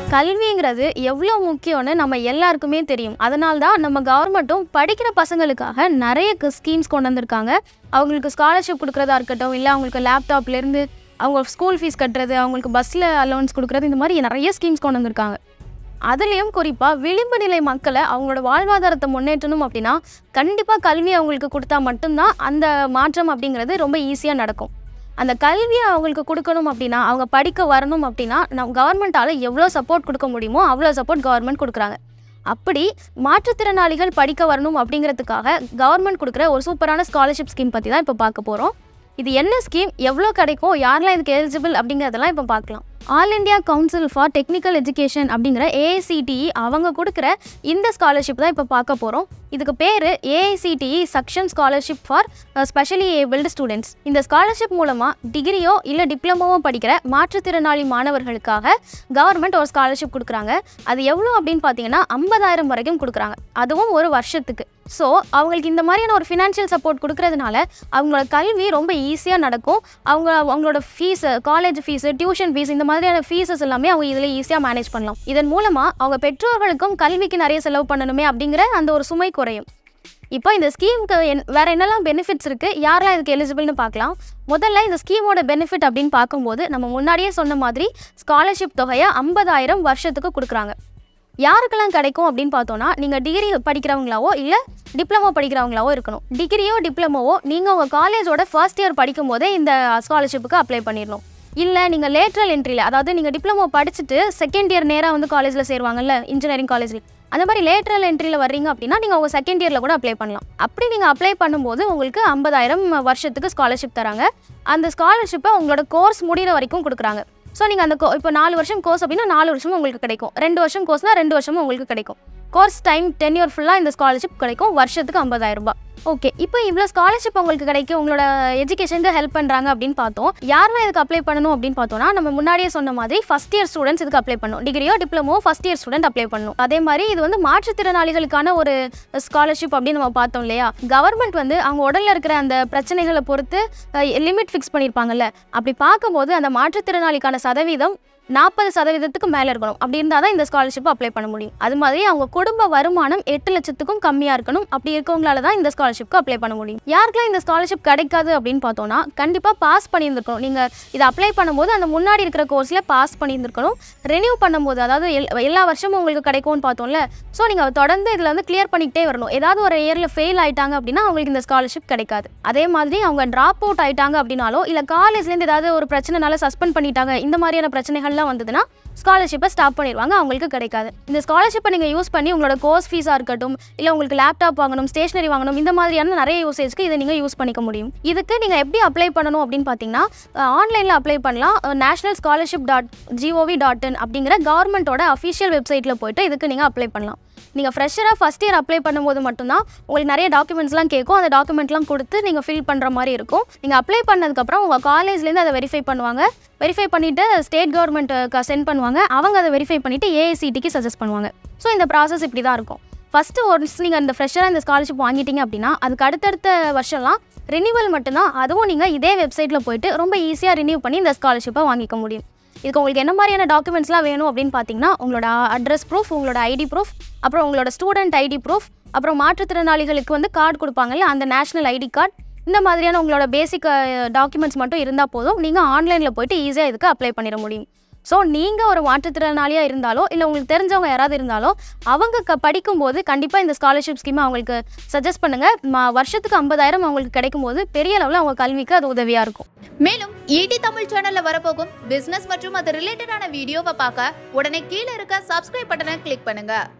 கல்விங்கிறது எவ்வளோ முக்கியம்னு நம்ம எல்லாருக்குமே தெரியும் அதனால தான் நம்ம கவர்மெண்ட்டும் படிக்கிற பசங்களுக்காக நிறைய ஸ்கீம்ஸ் கொண்டு வந்திருக்காங்க அவங்களுக்கு ஸ்காலர்ஷிப் கொடுக்குறதா இருக்கட்டும் இல்லை அவங்களுக்கு லேப்டாப்லேருந்து அவங்க ஸ்கூல் ஃபீஸ் கட்டுறது அவங்களுக்கு பஸ்ஸில் அலோன்ஸ் கொடுக்குறது இந்த மாதிரி நிறைய ஸ்கீம்ஸ் கொண்டு வந்திருக்காங்க அதுலேயும் குறிப்பாக விளிம்பு நிலை மக்களை அவங்களோட வாழ்வாதாரத்தை முன்னேற்றணும் அப்படின்னா கண்டிப்பாக கல்வி அவங்களுக்கு கொடுத்தா மட்டும்தான் அந்த மாற்றம் அப்படிங்கிறது ரொம்ப ஈஸியாக நடக்கும் அந்த கல்வியை அவங்களுக்கு கொடுக்கணும் அப்படின்னா அவங்க படிக்க வரணும் அப்படின்னா நம்ம கவர்மெண்ட்டால் எவ்வளோ சப்போர்ட் கொடுக்க முடியுமோ அவ்வளோ சப்போர்ட் கவர்மெண்ட் கொடுக்குறாங்க அப்படி மாற்றுத்திறனாளிகள் படிக்க வரணும் அப்படிங்கிறதுக்காக கவர்மெண்ட் கொடுக்குற ஒரு சூப்பரான ஸ்காலர்ஷிப் ஸ்கீம் பற்றி தான் இப்போ பார்க்க போகிறோம் இது என்ன ஸ்கீம் எவ்வளோ கிடைக்கும் யாரெல்லாம் இதுக்கு எலிஜிபிள் அப்படிங்கிறதெல்லாம் இப்போ பார்க்கலாம் all India council for technical education அப்படிங்கிற ஏஐசிடிஇ அவங்க கொடுக்குற இந்த ஸ்காலர்ஷிப் தான் இப்போ பார்க்க போகிறோம் இதுக்கு பேர் AICTE Saksham scholarship for specially abled students இந்த ஸ்காலர்ஷிப் மூலமாக டிகிரியோ இல்லை டிப்ளமோவோ படிக்கிற மாற்றுத்திறனாளி மாணவர்களுக்காக கவர்மெண்ட் ஒரு ஸ்காலர்ஷிப் கொடுக்குறாங்க அது எவ்வளோ அப்படின்னு பார்த்தீங்கன்னா ஐம்பதாயிரம் வரைக்கும் கொடுக்குறாங்க அதுவும் ஒரு வருஷத்துக்கு ஸோ அவங்களுக்கு இந்த மாதிரியான ஒரு ஃபினான்ஷியல் சப்போர்ட் கொடுக்கறதுனால அவங்களோட கல்வி ரொம்ப ஈஸியாக நடக்கும் அவங்க அவங்களோட fees college fees tuition fees இந்த மாதிரியான ஃபீஸஸ் எல்லாமே அவங்க இதில் ஈஸியாக மேனேஜ் பண்ணலாம் இதன் மூலமாக அவங்க பெற்றோர்களுக்கும் கல்விக்கு நிறைய செலவு பண்ணணுமே அப்படிங்கிற அந்த ஒரு சுமை குறையும் இப்போ இந்த ஸ்கீமுக்கு என் வேற என்னெல்லாம் பெனிஃபிட்ஸ் இருக்குது யாரெல்லாம் இதுக்கு எலிஜிபிள்னு பார்க்கலாம் முதல்ல இந்த ஸ்கீமோட பெனிஃபிட் அப்படின்னு பார்க்கும்போது நம்ம முன்னாடியே சொன்ன மாதிரி ஸ்காலர்ஷிப் தொகையை ஐம்பதாயிரம் வருஷத்துக்கு கொடுக்குறாங்க யாருக்கெல்லாம் கிடைக்கும் அப்படின்னு பார்த்தோன்னா நீங்கள் டிகிரி படிக்கிறவங்களாவோ இல்லை டிப்ளமோ படிக்கிறவங்களாவோ இருக்கணும் டிகிரியோ டிப்ளமோவோ நீங்கள் உங்கள் காலேஜோட ஃபர்ஸ்ட் இயர் படிக்கும் போதே இந்த ஸ்காலர்ஷிப்புக்கு அப்ளை பண்ணிடணும் இல்லை நீங்கள் லேட்ரல் என்ட்ரியில் அதாவது நீங்கள் டிப்ளமோ படிச்சுட்டு செகண்ட் இயர் நேராக வந்து காலேஜில் சேருவாங்கல்ல இன்ஜினியரிங் காலேஜில் அந்த மாதிரி லேட்ரல் என்ட்ரியில் வர்றீங்க அப்படின்னா நீங்கள் உங்கள் செகண்ட் இயரில் கூட அப்ளை பண்ணலாம் அப்படி நீங்கள் அப்ளை பண்ணும்போது உங்களுக்கு ஐம்பதாயிரம் வருஷத்துக்கு ஸ்காலர்ஷிப் தராங்க அந்த ஸ்காலர்ஷிப்பை உங்களோட கோர்ஸ் முடிகிற வரைக்கும் கொடுக்குறாங்க ஸோ நீங்கள் அந்த கோ இப்போ நாலு வருஷம் கோர்ஸ் அப்படின்னா நாலு வருஷமும் உங்களுக்கு கிடைக்கும் ரெண்டு வருஷம் கோர்ஸ்னால் ரெண்டு வருஷமும் உங்களுக்கு கிடைக்கும் கோர்ஸ் டைம் டென் இயர் ஃபுல்லாக இந்த ஸ்காலர்ஷிப் கிடைக்கும் வருஷத்துக்கு ஐம்பதாயிரம் ரூபாய் ஓகே இப்போ இவ்வளோ ஸ்காலர்ஷிப் உங்களுக்கு கிடைக்கும் உங்களோட எஜுகேஷனுக்கு ஹெல்ப் பண்ணுறாங்க அப்படின்னு பார்த்தோம் யாரெல்லாம் இதுக்கு அப்ளை பண்ணணும் அப்படின்னு பார்த்தோம்னா நம்ம முன்னாடியே சொன்ன மாதிரி ஃபஸ்ட் இயர் ஸ்டூடெண்ட்ஸ் இதுக்கு அப்ளை பண்ணணும் டிகிரியோ diploma first year student apply பண்ணணும் அதே மாதிரி இது வந்து மாற்றுத்திறனாளிகளுக்கான ஒரு ஸ்காலர்ஷிப் அப்படின்னு நம்ம பார்த்தோம் இல்லையா கவர்மெண்ட் வந்து அவங்க உடல்ல இருக்கிற அந்த பிரச்சனைகளை பொறுத்து லிமிட் ஃபிக்ஸ் பண்ணியிருப்பாங்கல்ல அப்படி பார்க்கும்போது அந்த மாற்றுத்திறனாளிக்கான சதவீதம் நாற்பது சதவீதத்துக்கு மேலே இருக்கணும் அப்படி இருந்தால் தான் இந்த ஸ்காலர்ஷிப் அப்ளை பண்ண முடியும் அது மாதிரி அவங்க குடும்ப வருமானம் எட்டு லட்சத்துக்கும் கம்மியாக இருக்கணும் அப்படி இருக்கவங்களால தான் இந்த ஸ்காலர்ஷிப்க்கு அப்ளை பண்ண முடியும் யாருக்கெல்லாம் இந்த ஸ்காலர்ஷிப் கிடைக்காது அப்படின்னு பார்த்தோம்னா கண்டிப்பாக பாஸ் பண்ணியிருந்திருக்கணும் நீங்கள் இதை அப்ளை பண்ணும்போது அந்த முன்னாடி இருக்கிற கோர்ஸில் பாஸ் பண்ணியிருந்திருக்கணும் ரெனியூ பண்ணும்போது அதாவது எல் எல்லா வருஷமும் உங்களுக்கு கிடைக்கும்னு பார்த்தோம்ல ஸோ நீங்கள் தொடர்ந்து இதில் வந்து கிளியர் பண்ணிக்கிட்டே வரணும் ஏதாவது ஒரு இயரில் ஃபெயில் ஆயிட்டாங்க அப்படின்னா அவங்களுக்கு இந்த ஸ்காலர்ஷிப் கிடைக்காது அதே மாதிரி அவங்க ட்ராப் அவுட் ஆயிட்டாங்க அப்படின்னாலோ இல்லை காலேஜ்லேருந்து ஏதாவது ஒரு பிரச்சனைனால சஸ்பெண்ட் பண்ணிட்டாங்க இந்த மாதிரியான பிரச்சனைகள்லாம் வந்ததுன்னா ஸ்காலர்ஷிப்பை ஸ்டாப் பண்ணிடுவாங்க அவங்களுக்கு கிடைக்காது இந்த ஸ்காலர்ஷிப்பை நீங்கள் யூஸ் பண்ணி உங்களோட கோர்ஸ் ஃபீஸாக இருக்கட்டும் இல்லை உங்களுக்கு லேப்டாப் வாங்கணும் ஸ்டேஷனரி வாங்கணும் இந்த மாதிரியான நிறைய யூசேஜ்க்கு இதை நீங்கள் யூஸ் பண்ணிக்க முடியும் இதுக்கு நீங்கள் எப்படி அப்ளை பண்ணணும் அப்படின்னு பார்த்தீங்கன்னா ஆன்லைனில் அப்ளை பண்ணலாம் national scholarship dot G O V dot in அப்படிங்கிற கவர்மெண்ட்டோட அஃபிஷியல் வெப்சைட்டில் போயிட்டு இதுக்கு நீங்கள் அப்ளை பண்ணலாம் நீங்கள் ஃப்ரெஷராக ஃபஸ்ட் இயர் அப்ளை பண்ணும்போது மட்டும்தான் உங்களுக்கு நிறைய டாக்குமெண்ட்ஸ்லாம் கேட்கும் அந்த டாக்குமெண்ட்லாம் கொடுத்து நீங்கள் ஃபில் பண்ணுற மாதிரி இருக்கும் நீங்கள் அப்ளை பண்ணதுக்கப்புறம் உங்கள் காலேஜ்லேருந்து அதை வெரிஃபை பண்ணுவாங்க வெரிஃபை பண்ணிவிட்டு ஸ்டேட் கவர்மெண்ட்டுக்கு சென்ட் பண்ணுவாங்க அவங்க அதை வெரிஃபை பண்ணிவிட்டு ஏஐசிடிக்கு சஜஸ்ட் பண்ணுவாங்க ஸோ இந்த ப்ராசஸ் இப்படி தான் இருக்கும் ஃபஸ்ட்டு ஒன்ஸ் நீங்கள் இந்த ஃப்ரெஷராக இந்த ஸ்காலர்ஷிப் வாங்கிட்டீங்க அப்படின்னா அதுக்கு அடுத்தடுத்த வருஷம்லாம் ரினியூவல் மட்டும்தான் அதுவும் நீங்கள் இதே வெப்சைட்டில் போயிட்டு ரொம்ப ஈஸியாக ரினியூ பண்ணி இந்த ஸ்காலர்ஷிப்பை வாங்கிக்க முடியும் இதுக்கு உங்களுக்கு என்ன மாதிரியான டாக்குமெண்ட்ஸ்லாம் வேணும் அப்படின்னு பார்த்தீங்கன்னா உங்களோட அட்ரஸ் ப்ரூஃப் உங்களோட ஐடி ப்ரூஃப் அப்புறம் உங்களோட ஸ்டூடெண்ட் ஐடி ப்ரூஃப் அப்புறம் மாற்றுத்திறனாளிகளுக்கு வந்து கார்டு கொடுப்பாங்கல்ல அந்த நேஷனல் ஐடி கார்டு இந்த மாதிரியான உங்களோட பேசிக் டாக்குமெண்ட்ஸ் மட்டும் இருந்தால் போதும் நீங்கள் ஆன்லைனில் போயிட்டு ஈஸியாக இதுக்கு அப்ளை பண்ணிட முடியும் ஸோ நீங்கள் ஒரு மாற்றுத்திறனாளியாக இருந்தாலோ இல்லை உங்களுக்கு தெரிஞ்சவங்க யாராவது இருந்தாலோ அவங்க க படிக்கும்போது கண்டிப்பாக இந்த ஸ்காலர்ஷிப் ஸ்கீமை அவங்களுக்கு சஜஸ்ட் பண்ணுங்கள் வருஷத்துக்கு ஐம்பதாயிரம் அவங்களுக்கு கிடைக்கும்போது பெரிய அளவில் அவங்க கல்விக்கு அது உதவியாக இருக்கும் மேலும் ஈடி தமிழ் சேனல்ல வரப்போகும் பிசினஸ் மற்றும் அது ரிலேட்டடான வீடியோவை பார்க்க உடனே கீழே இருக்க சப்ஸ்கிரைப் பட்டனை கிளிக் பண்ணுங்க